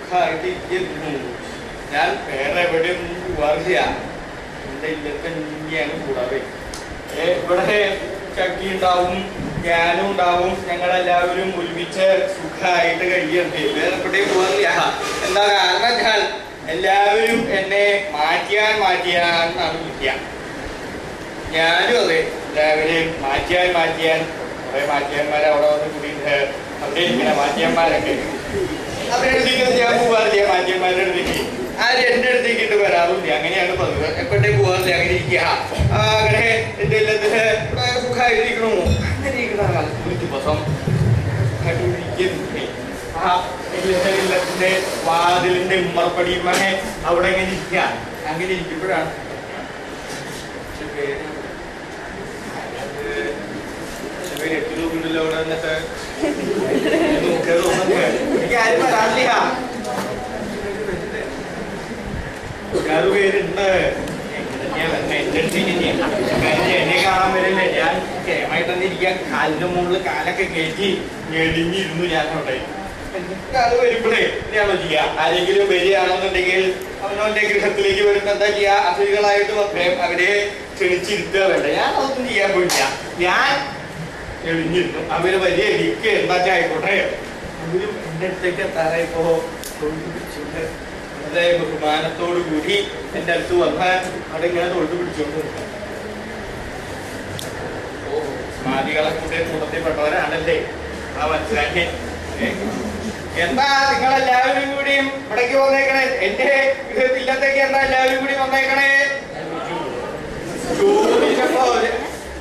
സുഖമായിട്ട് ഇരിക്കുന്നു ഞാൻ വേറെ എവിടെയും പോവാറില്ല എന്റെ ഇല്ലത്തെ തന്നെയാണ് കൂടാതെ ഏ, ഇവിടെ ചക്കി ഉണ്ടാവും ഞാനും ഉണ്ടാവും ഞങ്ങളെല്ലാവരും ഒരുമിച്ച് സുഖമായിട്ട് കഴിയണ്ടേ വേറെ എവിടെയും പോവാറില്ല എന്താ കാരണം വെച്ചാൽ എല്ലാവരും എന്നെ മാറ്റിയാൻ മാറ്റിയാൻ എന്നാണ് വിളിക്കുക ഞാനും അതെ എല്ലാവരെയും മാറ്റിയാൻ മാറ്റിയാൻ കുറെ മാറ്റിയാന്മാരെ അവിടെ വന്ന് കൂടിയിട്ട് അവിടെ ഇരിക്കുന്ന മാറ്റിയന്മാരൊക്കെ അവരുടെ അടുത്തേക്ക് ഞാൻ പോവാറില്ല മാറ്റിയന്മാരുടെ അടുത്തേക്ക് ആരും എന്റെ അടുത്തേക്ക് ഇട്ട് വരാറില്ല അങ്ങനെയാണ് പതിവ് എപ്പോഴത്തേക്ക് പോവാറില്ല അങ്ങനെ ഇരിക്കുക ആ, അങ്ങനെ എന്റെ എല്ലാത്തിന് ഇവിടെ സുഖമായിരിക്കണു അങ്ങനെ ഇരിക്കണ കാലത്ത് ഒരു ദിവസം ഇരിക്കുന്നുണ്ട്. ആ എല്ലാ- എല്ലാത്തിന്റെ വാതിലിന്റെ ഉമ്മർപ്പടിയുമേ അവിടെ ഇങ്ങനെ ഇരിക്കുക അങ്ങനെ ഇരിക്കുമ്പോഴാണ് പക്ഷെ പേര് ഇവര് എട്ട് രൂപയുണ്ടല്ലോ അവിടെ വന്നിട്ട് നോക്കിയത് തോന്നുന്നുണ്ട്. എനിക്ക് ആരും വരാനില്ല ആറ് പേരുണ്ട് എങ്ങനെയാ വരുന്നെ? എന്റെ അടുത്തേക്ക് ഇനി കാര്യം എന്നെ കാണാൻ വരില്ലേ ഞാൻ ക്ഷേമമായിട്ട് തന്നെ ഇരിക്കാൻ കാലിന്റെ മുകളിൽ കാലൊക്കെ കയറ്റി ഞെടിഞ്ഞിരുന്നു ഞാൻ അവിടെ ആള് വരുമ്പോഴേ ഇനിയാണോ ചെയ്യാ ആരെങ്കിലും വരികയാണെന്നുണ്ടെങ്കിൽ അവനവന്റെ ഗൃഹത്തിലേക്ക് വരുമ്പോ എന്താ ചെയ്യാ അതിഥികളായിട്ട് വന്നേ അവരെ ക്ഷണിച്ചിരുത്തുക വേണ്ട ഞാൻ അതൊന്നും ചെയ്യാൻ പോയില്ല ഞാൻ എഴുന്നിരുന്നു അവര് വലിയ എനിക്ക് എന്താ ആയിക്കോട്ടെ അവരും എന്റെ അടുത്തേക്ക് എത്താറായപ്പോ തൊഴുതു പിടിച്ചുകൊണ്ട് വളരെ ബഹുമാനത്തോടു കൂടി എന്റെ അടുത്ത് വന്ന് അവിടെ ഇങ്ങനെ തൊഴുതു പിടിച്ചുകൊണ്ട് നിൽക്കും. ഓ സ്മാരികളെ കൂടെ കൂട്ടത്തിൽപ്പെട്ടവരാണല്ലേ ആ മനസ്സിലാക്കി ഏ? എന്താ നിങ്ങൾ എല്ലാവരും കൂടിയും ഇവിടേക്ക് വന്നേക്കണേ എന്റെ ഗൃഹത്തില്ലത്തേക്ക് എന്താ എല്ലാവരും കൂടി വന്നേക്കണേ ചോദിച്ചപ്പോ അവര്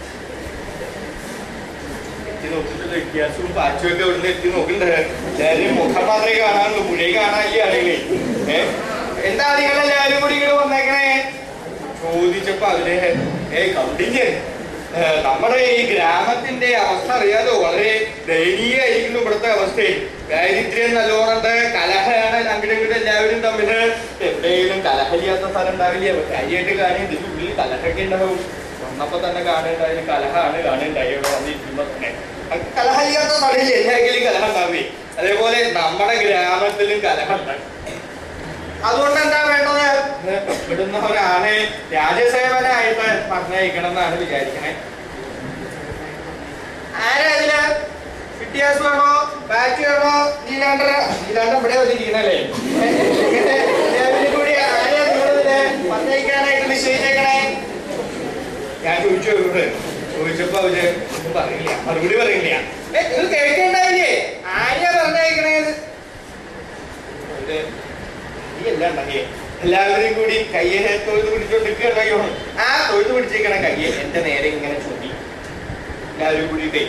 എത്തി നോക്കിയിട്ടുള്ള വ്യത്യാസവും പാച്ചുമൊക്കെ ഇവിടുന്ന് എത്തി നോക്കുന്നുണ്ട് എല്ലാവരും മുഖം മാത്രമേ കാണാനുള്ളൂ പുഴയെ കാണാനില്ല ആളുകളെ ഏ എന്താ നിങ്ങൾ എല്ലാവരും കൂടി ഇങ്ങോട്ട് വന്നേക്കണേ ചോദിച്ചപ്പോ അവര് ഏ കൗണ്ടിന്യൻ ഏ, നമ്മുടെ ഈ ഗ്രാമത്തിന്റെ അവസ്ഥ അറിയാലോ വളരെ ദയനീയായിരിക്കുന്നു ഇവിടുത്തെ അവസ്ഥയിൽ ദാരിദ്ര്യം നല്ലോണുണ്ട് കലഹമാണ് അങ്ങോട്ടും ഇങ്ങോട്ടും എല്ലാവരും തമ്മിൽ എവിടെയെങ്കിലും കലഹമില്ലാത്ത സ്ഥലം ഉണ്ടാവില്ല കാര്യമായിട്ട് കാണി ഇതിന്റെ ഉള്ളിൽ കലഹമൊക്കെ ഉണ്ടാവും വന്നപ്പോ തന്നെ കാണുണ്ടായി കലഹാണ് കാണുണ്ടായി ഇവിടെ വന്നിരിക്കുമ്പോ തന്നെ അത് കലഹമില്ലാത്ത സ്ഥലമില്ല എല്ലായെങ്കിലും കലഹം ഉണ്ടാവേ അതേപോലെ നമ്മുടെ ഗ്രാമത്തിലും കലഹമുണ്ട് അതുകൊണ്ട് എന്താ വേണ്ടത് ഇവിടുന്ന് ഒരാളെ രാജസേവനായിട്ട് പറഞ്ഞയക്കണം എന്നാണ് വിചാരിക്കണേ ആരാ ഇതില് വിദ്യാസ് വേണോ ബാറ്റ് വേണോ നീലാണ്ടർ നീലാണ്ടർ ഇവിടെ വന്നിരിക്കണല്ലേ എല്ലാവരും കൂടി ആരെയാ നിങ്ങളിതില് പറഞ്ഞയക്കാനായിട്ട് നിശ്ചയിച്ചേക്കണേ ഞാൻ ചോദിച്ചു അവരോട് ചോദിച്ചപ്പോ അവര് ഒന്നും പറയില്ല മറുപടി പറയില്ല ഏ, ഇത് കേൾക്കണ്ടാവില്ലേ ആരെയാ പറഞ്ഞയക്കണേത് അവര് നീയല്ല ഉണ്ടാക്കിയേ എല്ലാവരും കൂടി കയ്യെ തൊഴുത് പിടിച്ചോണ്ടിരിക്കുകയോ ആ തൊഴുത് പിടിച്ചേക്കണ കയ്യെ എന്റെ നേരെ ഇങ്ങനെ ചൂണ്ടി എല്ലാവരും കൂടിയിട്ടേ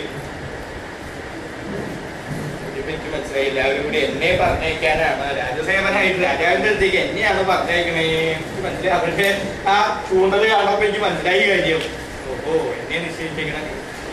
ഇതിപ്പോ എനിക്ക് മനസ്സിലായി എല്ലാവരും കൂടി എന്നെ പറഞ്ഞേക്കാനാണ് രാജസേവനായിട്ട് രാജാവിന്റെ അടുത്തേക്ക് എന്നെയാണ് പറഞ്ഞേക്കണേ എനിക്ക് മനസ്സിലായി അവരുടെ ആ ചൂണ്ടല് കാണുമ്പോ എനിക്ക് മനസ്സിലായി കാര്യം ഓഹോ എന്നെ നിശ്ചയിച്ചേക്കണേ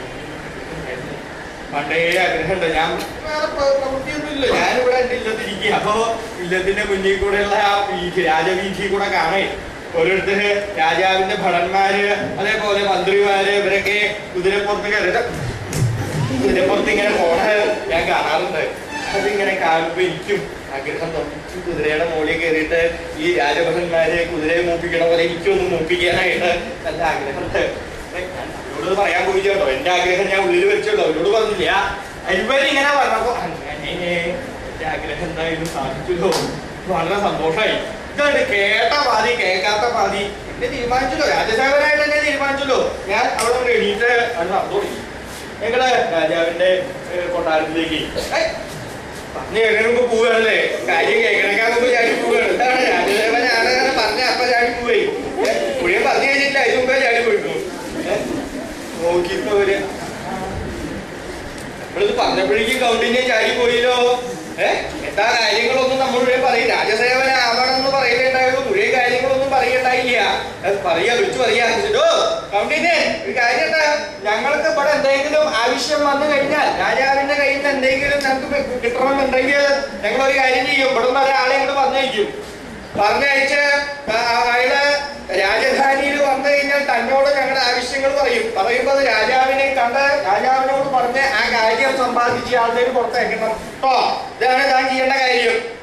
പണ്ടേ ആഗ്രഹമുണ്ട് ഞാൻ വേറെ പ്ര- പ്രവൃത്തിയൊന്നുമില്ല ഞാനിവിടെ എന്റെ ഇല്ലത്തിരിക്കുക അപ്പൊ ഇല്ലത്തിന്റെ മുന്നിൽ കൂടെയുള്ള ആ വീഥി രാജവീഥി കൂടെ കാണേ ഓരോരുത്തര് രാജാവിന്റെ ഭടന്മാര് അതേപോലെ മന്ത്രിമാര് ഇവരൊക്കെ കുതിരപ്പുറത്ത് കയറിട്ട് കുതിരപ്പുറത്ത് ഇങ്ങനെ പോണ ഞാൻ കാണാറുണ്ട് അതിങ്ങനെ കാണുമ്പോ എനിക്കും ആഗ്രഹം തോന്നിച്ചു കുതിരയുടെ മുകളിൽ കയറിയിട്ട് ഈ രാജഭടന്മാര് കുതിരയെ മൂപ്പിക്കണ പോലെ എനിക്കൊന്ന് മൂപ്പിക്കാനായിട്ട് നല്ല ആഗ്രഹമുണ്ട് ഏ, ഞാൻ അവരോട് പറയാൻ പോയി കേട്ടോ എന്റെ ആഗ്രഹം ഞാൻ ഉള്ളിൽ വെച്ചോളൂ അവരോട് പറഞ്ഞില്ല ഇവരിങ്ങനെ പറഞ്ഞപ്പോ അങ്ങനെ എന്റെ ആഗ്രഹം എന്തായാലും സാധിച്ചല്ലോ വളരെ സന്തോഷമായി ഇതുണ്ട് കേട്ട പാതി കേൾക്കാത്ത പാതി എന്നെ തീരുമാനിച്ചല്ലോ രാജസേവനായിട്ട് തന്നെ തീരുമാനിച്ചല്ലോ ഞാൻ അവിടെ നിന്ന് എണീറ്റ് അത് നടന്നോളി ഞങ്ങള് രാജാവിന്റെ ഏ, കൊട്ടാരത്തിലേക്ക് ഏയ്, പറഞ്ഞു കേൾക്കണമ്പോ പോവുകയാണല്ലേ കാര്യം കേൾക്കണേക്കാൾ മുമ്പ് ചാടി പോവുകയാണ് എന്താണ് രാജദേവനാണ് പറഞ്ഞ അപ്പൊ ചാടി പോയി പുള്ളിയെ പറഞ്ഞു കഴിഞ്ഞില്ല അതിന് മുമ്പേ ചാടി പോയിട്ടു നോക്കിയപ്പോ അവര് നമ്മളിത് പറഞ്ഞപ്പോഴേക്കും കൗണ്ടിന്റെ ചാടി പോയില്ലോ ഏഹ് എന്താ കാര്യങ്ങളൊന്നും നമ്മളുടെ പറയും രാജസേവന ആവണം എന്ന് പറയുന്നുണ്ടായുള്ളൂ മുഴുവൻ കാര്യങ്ങളൊന്നും പറയണ്ടായില്ല അത് പറയാ വിളിച്ചു പറയാ ഓ കൗണ്ടിന്റെ ഒരു കാര്യം എന്താ ഞങ്ങൾക്ക് ഇവിടെ എന്തെങ്കിലും ആവശ്യം വന്നു കഴിഞ്ഞാൽ രാജാവിന്റെ കയ്യിൽ നിന്ന് എന്തെങ്കിലും ഞങ്ങൾക്ക് കിട്ടണമെന്നുണ്ടെങ്കിൽ ഞങ്ങൾ ഒരു കാര്യം ചെയ്യും ഇവിടെ നിന്ന് ഒരാളെ ഇങ്ങോട്ട് പറഞ്ഞയക്കും പറഞ്ഞയച്ച് ആ, അയാള് രാജധാനിയിൽ വന്നു കഴിഞ്ഞാൽ തന്നോട് ഞങ്ങളുടെ ആവശ്യങ്ങൾ പറയും പറയുമ്പോൾ അത് രാജാവിനെ കണ്ട് രാജാവിനോട് പറഞ്ഞ് ആ കാര്യം സമ്പാദിച്ച് ആൾക്കാർ പുറത്തേക്കണം കേട്ടോ ഇതാണ് താൻ ചെയ്യേണ്ട കാര്യം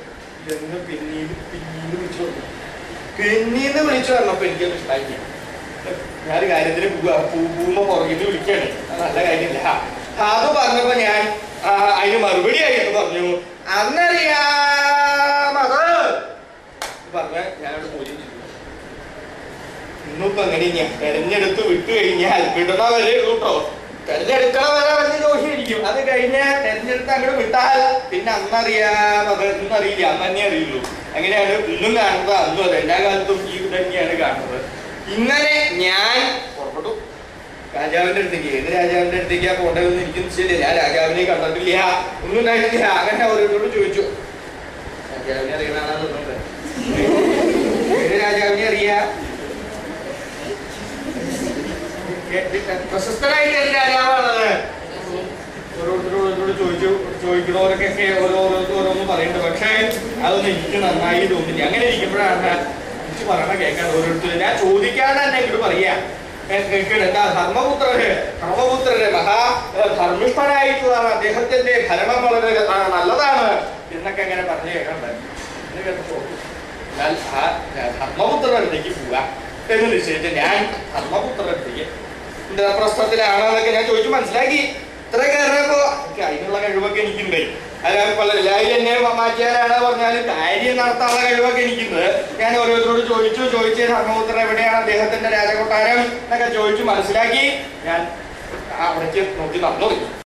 എന്ന് പിന്നീട് പിന്നീട് വിളിച്ചു പറഞ്ഞു പിന്നീന്ന് വിളിച്ചു പറഞ്ഞപ്പോ എനിക്കത് ഇഷ്ടമായി ഞാൻ ഒരു കാര്യത്തിന് പോവാ പോകുമ്പോ പുറകിട്ട് വിളിക്കാണ് അത് നല്ല കാര്യമില്ല ആ, അത് പറഞ്ഞപ്പോ ഞാൻ ആ, അതിന് മറുപടി ആയിട്ട് പറഞ്ഞു അന്നറിയാമത് പറഞ്ഞ ഞാനവിടെ പോയി ഇന്നിപ്പോ എങ്ങനെ ഞാൻ തെരഞ്ഞെടുത്ത് വിട്ടു കഴിഞ്ഞാൽ വിടണ വരെ ഉള്ളൂ കേട്ടോ തെരഞ്ഞെടുക്കണ വരെ വലിയ ദോഷമായിരിക്കും അത് കഴിഞ്ഞാൽ തെരഞ്ഞെടുത്ത് അങ്ങോട്ട് വിട്ടാൽ പിന്നെ അന്നറിയാം അത് ഇന്നറിയില്ല അന്ന് തന്നെ അറിയുള്ളൂ അങ്ങനെയാണ് ഇന്നും കാണുന്നത് അന്നും അതെ എല്ലാ കാലത്തും ഈ ഇത് തന്നെയാണ് കാണുന്നത് ഇങ്ങനെ ഞാൻ പുറപ്പെട്ടു രാജാവിന്റെ അടുത്തേക്ക് ഏത് രാജാവിന്റെ അടുത്തേക്കാ പോകേണ്ടതെന്ന് എനിക്ക് നിശ്ചയില്ല ഞാൻ രാജാവിനെ കണ്ടിട്ടില്ല ഒന്നും ഉണ്ടായിട്ടില്ല അങ്ങനെ അവരോട് ചോദിച്ചു രാജാവിനെ അറിയണമെന്നാണ് തോന്നുന്നത് ഏത് രാജാവിനെ അറിയാ പ്രശസ്തനായിട്ട് ഏത് രാജാവാണത് ഓരോരുത്തരോട് ഓരോരുത്തരോട് ചോദിച്ചു ചോദിക്കണവരൊക്കെ ഓരോ ഓരോന്ന് പറയുന്നുണ്ട് പക്ഷേ അതൊന്നും എനിക്ക് നന്നായി തോന്നില്ല അങ്ങനെ ഇരിക്കുമ്പോഴാണ് എനിക്ക് പറയണ കേൾക്കാൻ ഓരോരുത്തർ ഞാൻ ചോദിക്കാതെ തന്നെ ഇങ്ങോട്ട് പറയാ കേൾക്കണം എന്താ ധർമ്മപുത്രര് ധർമ്മപുത്രര് മഹാ ഏഹ്, ധർമ്മിഷ്ഠനായിട്ടുള്ളതാണ് അദ്ദേഹത്തിന്റെ ഭരണം വളരെ ആ, നല്ലതാണ് എന്നൊക്കെ അങ്ങനെ പറഞ്ഞു കേൾക്കണ്ടേ എന്ന് കേട്ടപ്പോ ഞാൻ ആ ധർമ്മപുത്രരുടെ അടുത്തേക്ക് പോവാ എന്ന് നിശ്ചയിച്ച് ഞാൻ ധർമ്മപുത്രരുടെ അടുത്തേക്ക് ഇന്ദ്രപ്രസ്ഥത്തിലാണെന്നൊക്കെ ഞാൻ ചോദിച്ചു മനസ്സിലാക്കി ഇത്ര കയറിയപ്പോ എനിക്ക് അതിനുള്ള കഴിവൊക്കെ എനിക്കുണ്ട് അല്ലാതെ പല എല്ലാവരും എന്നെ മാറ്റിയാലാണ് പറഞ്ഞാലും കാര്യം നടത്താനുള്ള കഴിവൊക്കെ എനിക്കുണ്ട് ഞാൻ ഓരോരുത്തരോട് ചോദിച്ചു ചോദിച്ച് ധർമ്മപുത്രൻ എവിടെയാണ് അദ്ദേഹത്തിന്റെ രാജകൊട്ടാരം എന്നൊക്കെ ചോദിച്ചു മനസ്സിലാക്കി ഞാൻ അവിടേക്ക് നോക്കി നടന്നു